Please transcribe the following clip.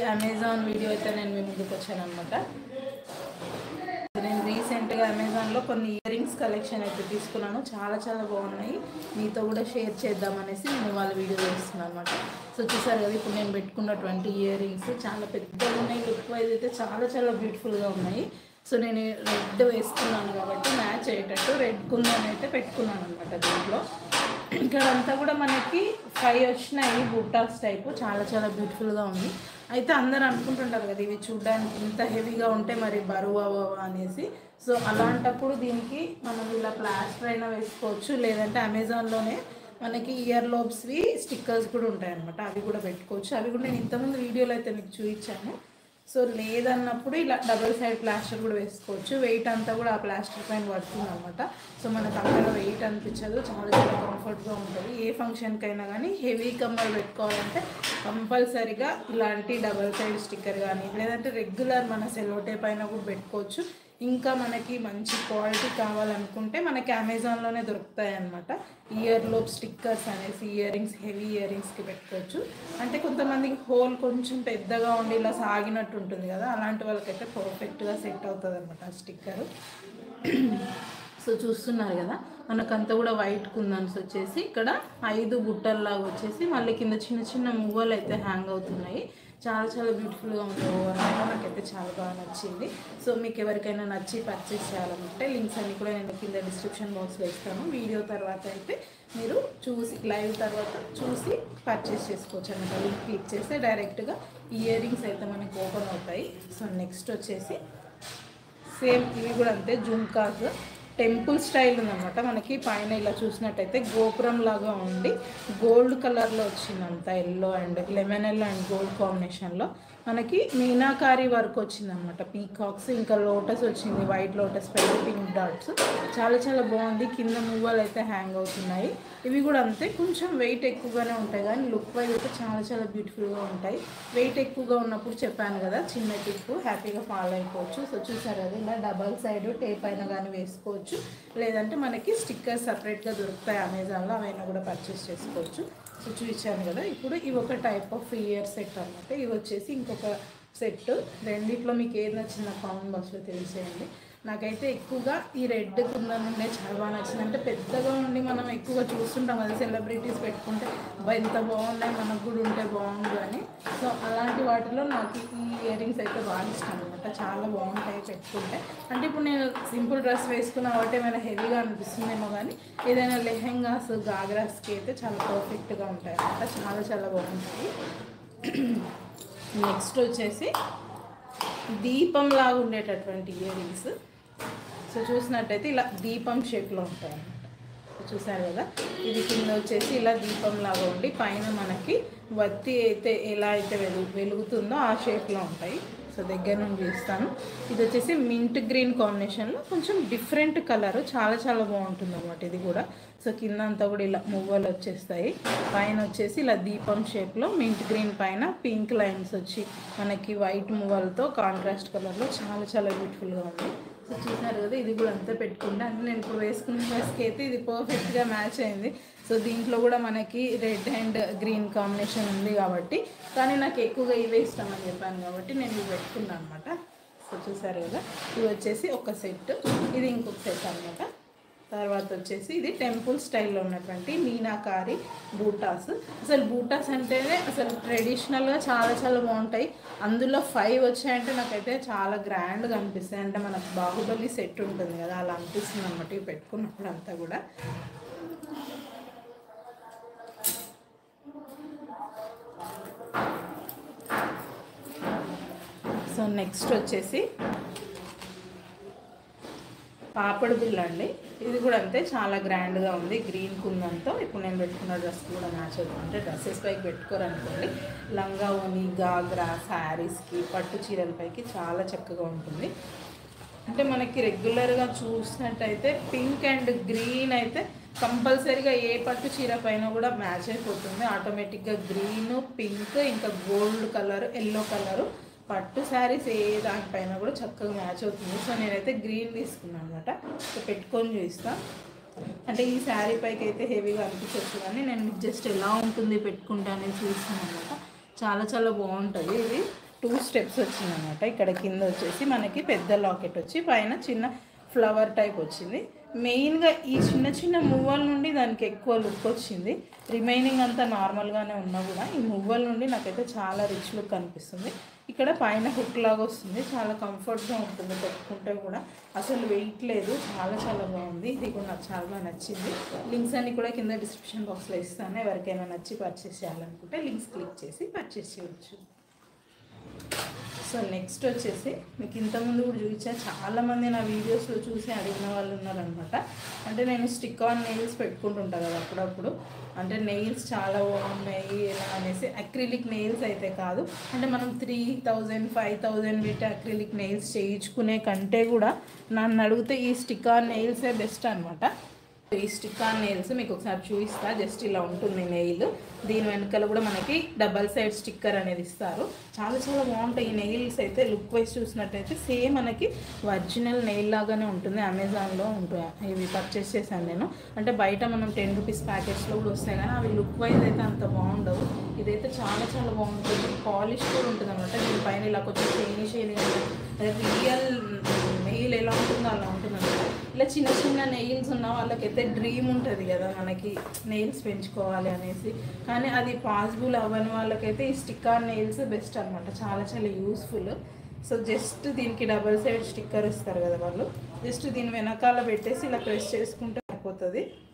Amazon video అయితే నేను మీ ముందుకు వచ్చాను అనమాట నేను రీసెంట్గా అమెజాన్లో కొన్ని ఇయర్ రింగ్స్ కలెక్షన్ అయితే తీసుకున్నాను చాలా చాలా బాగున్నాయి మీతో కూడా షేర్ చేద్దామనేసి నేను వాళ్ళ వీడియో చేస్తున్నాను అనమాట సో చూసారు కదా ఇప్పుడు నేను పెట్టుకున్నటువంటి ఇయర్ రింగ్స్ చాలా పెద్దగా ఉన్నాయి లుక్ వైజ్ అయితే చాలా చాలా బ్యూటిఫుల్గా ఉన్నాయి సో నేను రెడ్ వేసుకున్నాను కాబట్టి మ్యాచ్ అయ్యేటట్టు రెడ్ కుందని అయితే పెట్టుకున్నాను అనమాట దీంట్లో ఇక్కడ అంతా కూడా మనకి ఫైవ్ వచ్చినాయి బుట్టాస్ టైపు చాలా చాలా బ్యూటిఫుల్గా ఉంది అయితే అందరు అనుకుంటుంటారు కదా ఇవి చూడడానికి ఇంత హెవీగా ఉంటే మరి బరువు అవ్వవా అనేసి సో అలాంటప్పుడు దీనికి మనం ఇలా ప్లాస్టర్ అయినా వేసుకోవచ్చు లేదంటే అమెజాన్లోనే మనకి ఇయర్ లోబ్స్వి స్టిక్కర్స్ కూడా ఉంటాయి అనమాట అవి కూడా పెట్టుకోవచ్చు అవి కూడా నేను ఇంతకుముందు వీడియోలో అయితే మీకు చూపించాను సో లేదన్నప్పుడు ఇలా డబుల్ సైడ్ ప్లాస్టర్ కూడా వేసుకోవచ్చు వెయిట్ అంతా కూడా ఆ ప్లాస్టర్ పైన పడుతుంది అనమాట సో మనకు అంతగా వెయిట్ అనిపించదు చాలా చాలా కంఫర్ట్గా ఉంటుంది ఏ ఫంక్షన్కైనా కానీ హెవీ కమ్మలు పెట్టుకోవాలంటే కంపల్సరీగా ఇలాంటి డబల్ సైడ్ స్టిక్కర్ కానీ లేదంటే రెగ్యులర్ మన సెలోటే పైన కూడా పెట్టుకోవచ్చు ఇంకా మనకి మంచి క్వాలిటీ కావాలనుకుంటే మనకి అమెజాన్లోనే దొరుకుతాయి అనమాట ఇయర్ లోప్ స్టిక్కర్స్ అనేసి ఇయర్ రింగ్స్ హెవీ ఇయర్ రింగ్స్కి పెట్టుకోవచ్చు అంటే కొంతమందికి హోల్ కొంచెం పెద్దగా ఉండి ఇలా సాగినట్టు ఉంటుంది కదా అలాంటి వాళ్ళకైతే పర్ఫెక్ట్గా సెట్ అవుతుంది అనమాట ఆ స్టిక్కరు సో చూస్తున్నారు కదా మనకంతా కూడా వైట్ కుందన్స్ వచ్చేసి ఇక్కడ ఐదు బుట్టల్లాగా వచ్చేసి మళ్ళీ కింద చిన్న చిన్న మువ్వలు అయితే హ్యాంగ్ అవుతున్నాయి చాలా చాలా బ్యూటిఫుల్గా ఉంది ఓవరాల్గా నాకైతే చాలా బాగా నచ్చింది సో మీకు ఎవరికైనా నచ్చి పర్చేస్ చేయాలనుకుంటే లింక్స్ అన్ని కూడా నేను కింద డిస్క్రిప్షన్ బాక్స్లో ఇస్తాను వీడియో తర్వాత అయితే మీరు చూసి లైవ్ తర్వాత చూసి పర్చేస్ చేసుకోవచ్చు అనమాట లింక్ క్లిక్ చేస్తే డైరెక్ట్గా ఇయర్ రింగ్స్ అయితే మనకి ఓపెన్ అవుతాయి సో నెక్స్ట్ వచ్చేసి సేమ్ ఇవి కూడా అంతే జుంకాస్ టెంపుల్ స్టైల్ ఉందన్నమాట మనకి పైన ఇలా చూసినట్టయితే గోపురం లాగా ఉండి గోల్డ్ కలర్లో వచ్చిందంత yellow and lemon yellow and gold కాంబినేషన్లో మనకి మీనాకారి వర్క్ వచ్చిందనమాట పీకాక్స్ ఇంకా లోటస్ వచ్చింది వైట్ లోటస్ పైన పింక్ డాట్స్ చాలా చాలా బాగుంది కింద మువ్వలు అయితే హ్యాంగ్ అవుతున్నాయి ఇవి కూడా అంతే కొంచెం వెయిట్ ఎక్కువగానే ఉంటాయి కానీ లుక్ వైజ్ అయితే చాలా చాలా బ్యూటిఫుల్గా ఉంటాయి వెయిట్ ఎక్కువగా ఉన్నప్పుడు చెప్పాను కదా చిన్న టిప్ హ్యాపీగా ఫాలో అయిపోవచ్చు సో చూసారు కదా ఇలా డబల్ సైడ్ టేప్ అయినా కానీ వేసుకోవచ్చు లేదంటే మనకి స్టిక్కర్ సపరేట్గా దొరుకుతాయి అమెజాన్లో అవైనా కూడా పర్చేస్ చేసుకోవచ్చు సో చూపించాను కదా ఇప్పుడు ఇవి ఒక టైప్ ఆఫ్ ఇయర్ సెట్ అనమాట ఇవి వచ్చేసి ఇంకొక సెట్ రెండిట్లో మీకు ఏది నచ్చిందో కామెంట్ బాక్స్లో తెలిసేయండి నాకైతే ఎక్కువగా ఈ రెడ్ కుంద నుండే చాలా బాగా నచ్చింది అంటే పెద్దగా ఉండి మనం ఎక్కువగా చూస్తుంటాం కదా సెలబ్రిటీస్ పెట్టుకుంటే "అబ్బా, ఎంత బాగున్నాయి మనకు కూడా ఉంటే బాగుండు అని సో అలాంటి వాటిలో నాకు ఈ ఇయర్ రింగ్స్ అయితే బాగా ఇష్టం అనమాట చాలా బాగుంటాయి పెట్టుకుంటే అంటే ఇప్పుడు నేను సింపుల్ డ్రెస్ వేసుకున్న వాటి ఏమైనా హెవీగా అనిపిస్తుందేమో కానీ ఏదైనా లెహెంగాస్ గాగ్రాస్కి అయితే చాలా పర్ఫెక్ట్గా ఉంటాయి అనమాట చాలా చాలా బాగుంటాయి నెక్స్ట్ వచ్చేసి దీపం లాగా ఉండేటటువంటి ఇయర్ రింగ్స్ సో చూసినట్టయితే ఇలా దీపం షేప్లో ఉంటాయి అన్నమాట చూసారు కదా ఇది కింద వచ్చేసి ఇలా దీపం లాగా ఉండి పైన మనకి వత్తి అయితే ఎలా అయితే వెలుగు వెలుగుతుందో ఆ షేప్లో ఉంటాయి సో దగ్గర నుండి చూస్తాను ఇది వచ్చేసి మింట్ గ్రీన్ కాంబినేషన్లో కొంచెం డిఫరెంట్ కలర్ చాలా చాలా బాగుంటుంది అనమాట ఇది కూడా సో కింద అంతా కూడా ఇలా మువ్వలు వచ్చేస్తాయి పైన వచ్చేసి ఇలా దీపం షేప్లో మింట్ గ్రీన్ పైన పింక్ లైన్స్ వచ్చి మనకి వైట్ మువ్వలతో కాంట్రాస్ట్ కలర్లో చాలా చాలా బ్యూటిఫుల్గా ఉంది సో చూసారు కదా ఇది కూడా అంతా పెట్టుకుంటే అంటే నేను ఇప్పుడు వేసుకున్న డ్రెస్కి అయితే ఇది పర్ఫెక్ట్గా మ్యాచ్ అయింది సో దీంట్లో కూడా మనకి రెడ్ అండ్ గ్రీన్ కాంబినేషన్ ఉంది కాబట్టి కానీ నాకు ఎక్కువగా ఇవే ఇష్టం అని చెప్పాను కాబట్టి నేను ఇవి పెట్టుకున్నాను అనమాట సో చూసారు కదా ఇవి వచ్చేసి ఒక సెట్ ఇది ఇంకొక సెట్ అనమాట తర్వాత వచ్చేసి ఇది టెంపుల్ స్టైల్లో ఉన్నటువంటి మీనాకారి బూటాస్ అసలు బూటాస్ అంటేనే అసలు ట్రెడిషనల్గా చాలా చాలా బాగుంటాయి అందులో ఫైవ్ వచ్చాయంటే నాకైతే చాలా గ్రాండ్గా అనిపిస్తాయి అంటే మనకు బాహుబలి సెట్ ఉంటుంది కదా అలా అనిపిస్తుంది అనమాట ఇవి పెట్టుకున్నప్పుడు అంతా కూడా సో నెక్స్ట్ వచ్చేసి పాపడు బిల్ అండి ఇది కూడా అంతే చాలా గ్రాండ్గా ఉంది గ్రీన్ కుందంతో ఇప్పుడు నేను పెట్టుకున్న డ్రెస్ కూడా మ్యాచ్ అవుతుంది అంటే డ్రెస్సెస్ పైకి పెట్టుకోరనుకోండి లంగా ఓని గాగ్రా శారీస్కి పట్టు చీరల పైకి చాలా చక్కగా ఉంటుంది అంటే మనకి రెగ్యులర్గా చూసినట్టయితే పింక్ అండ్ గ్రీన్ అయితే కంపల్సరీగా ఏ పట్టు చీర పైన కూడా మ్యాచ్ అయిపోతుంది ఆటోమేటిక్గా గ్రీన్ పింక్ ఇంకా గోల్డ్ కలర్ ఎల్లో కలరు పట్టు శారీస్ ఏ దానిపైన కూడా చక్కగా మ్యాచ్ అవుతుంది సో నేనైతే గ్రీన్ తీసుకున్నాను అనమాట సో పెట్టుకొని చూస్తా అంటే ఈ శారీ పైకి అయితే హెవీగా అనిపించవచ్చు కానీ నేను మీకు జస్ట్ ఎలా ఉంటుంది పెట్టుకుంటా అనేది చూస్తాను అనమాట చాలా చాలా బాగుంటుంది ఇది టూ టూ స్టెప్స్ వచ్చింది అనమాట ఇక్కడ కింద వచ్చేసి మనకి పెద్ద లాకెట్ వచ్చి పైన చిన్న ఫ్లవర్ టైప్ వచ్చింది మెయిన్గా ఈ చిన్న చిన్న మువ్వల నుండి దానికి ఎక్కువ లుక్ వచ్చింది రిమైనింగ్ అంతా నార్మల్గానే ఉన్నా కూడా ఈ మువ్వల నుండి నాకైతే చాలా రిచ్ లుక్ అనిపిస్తుంది ఇక్కడ పైన హుక్ లాగా వస్తుంది చాలా కంఫర్ట్గా ఉంటుంది పెట్టుకుంటే కూడా అసలు వెయిట్ లేదు చాలా చాలా బాగుంది ఇది కూడా నాకు చాలా బాగా నచ్చింది లింక్స్ అన్ని కూడా కింద డిస్క్రిప్షన్ బాక్స్లో ఇస్తాను ఎవరికైనా నచ్చి పర్చేస్ చేయాలనుకుంటే లింక్స్ క్లిక్ చేసి పర్చేస్ చేయవచ్చు సో నెక్స్ట్ వచ్చేసి మీకు ఇంతకుముందు కూడా చూపించా చాలామంది నా వీడియోస్లో చూసి అడిగిన వాళ్ళు ఉన్నారనమాట అంటే నేను స్టిక్ ఆన్ నెయిల్స్ పెట్టుకుంటుంటా కదా అప్పుడప్పుడు అంటే నెయిల్స్ చాలా బాగున్నాయి ఎలా అనేసి అక్రిలిక్ నెయిల్స్ అయితే కాదు అంటే మనం త్రీ థౌజండ్ ఫైవ్ థౌజండ్ పెట్టి అక్రిలిక్ నెయిల్స్ చేయించుకునే కంటే కూడా నన్ను అడిగితే ఈ స్టిక్ ఆన్ నెయిల్సే బెస్ట్ అనమాట ఈ స్టిక్ ఆన్ నెయిల్స్ మీకు ఒకసారి చూపిస్తా జస్ట్ ఇలా ఉంటుంది నెయిల్ దీని వెనకాల కూడా మనకి డబల్ సైడ్ స్టిక్కర్ అనేది ఇస్తారు చాలా చాలా బాగుంటాయి ఈ నెయిల్స్ అయితే లుక్ వైజ్ చూసినట్టయితే సేమ్ మనకి ఒరిజినల్ నెయిల్ లాగానే ఉంటుంది అమెజాన్లో ఉంటాయి ఇవి పర్చేస్ చేశాను నేను అంటే బయట మనం టెన్ రూపీస్ ప్యాకెట్స్లో కూడా వస్తాయి కానీ అవి లుక్ వైజ్ అయితే అంత బాగుండవు ఇదైతే చాలా చాలా బాగుంటుంది పాలిష్ కూడా ఉంటుంది అనమాట దీనిపైన ఇలా కొంచెం షైనీ షైనీ రియల్ నెయిల్ ఎలా ఉంటుందో అలా ఉంటుంది అనమాట ఇలా చిన్న చిన్న నెయిల్స్ ఉన్న వాళ్ళకైతే డ్రీమ్ ఉంటుంది కదా మనకి నెయిల్స్ పెంచుకోవాలి అనేసి కానీ అది పాసిబుల్ అవ్వని వాళ్ళకైతే ఈ స్టిక్కర్ నెయిల్స్ బెస్ట్ అనమాట చాలా చాలా యూస్ఫుల్ సో జస్ట్ దీనికి డబల్ సైడ్ స్టిక్కర్ ఇస్తారు కదా వాళ్ళు జస్ట్ దీని వెనకాల పెట్టేసి ఇలా ప్రెస్ చేసుకుంటే అయిపోతుంది